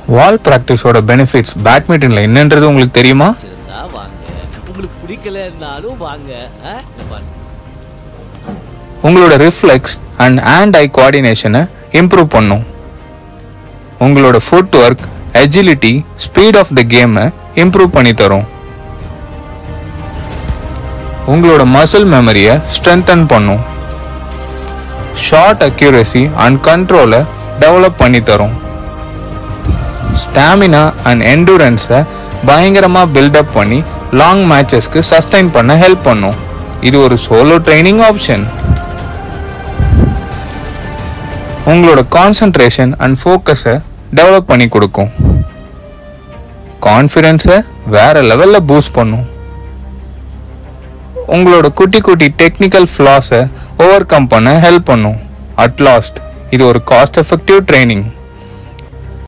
வால் ப்ராக்டிஸோட benefits பேட்மிண்டனில் என்னன்றது உங்களுக்கு தெரியுமா இருந்தா வாங்க உங்களுக்கு பிடிக்கலன்னாலும் வாங்க ஆ? பாருங்க. உங்களோட ரிஃப்ளெக்ஸ் அண்ட் ஹேண்ட் ஐ கோஆர்டினேஷனை இம்ப்ரூவ் பண்ணும் உங்களோட footwork agility speed of the கேமை இம்ப்ரூவ் பண்ணி தரும் உங்களோட மசில் மெமரியை ஸ்ட்ரென்தன் பண்ணும் ஷார்ட் அக்யூரசி அண்ட் கண்ட்ரோலை டெவலப் பண்ணி தரும் ஸ்டாமினா அண்ட் எண்டூரன்ஸை பயங்கரமாக பில்டப் பண்ணி லாங் மேட்சஸ்க்கு சஸ்டைன் பண்ண ஹெல்ப் பண்ணும் இது ஒரு சோலோ ட்ரைனிங் ஆப்ஷன் உங்களோட கான்சன்ட்ரேஷன் அண்ட் ஃபோக்கஸை டெவலப் பண்ணி கொடுக்கும் கான்ஃபிடென்ஸை வேற லெவலில் பூஸ்ட் பண்ணும் உங்களோட குட்டி குட்டி டெக்னிக்கல் ஃப்ளாஸை ஓவர் கம் பண்ண ஹெல்ப் பண்ணும் அட் லாஸ்ட் இது ஒரு காஸ்ட் எஃபெக்டிவ் ட்ரைனிங்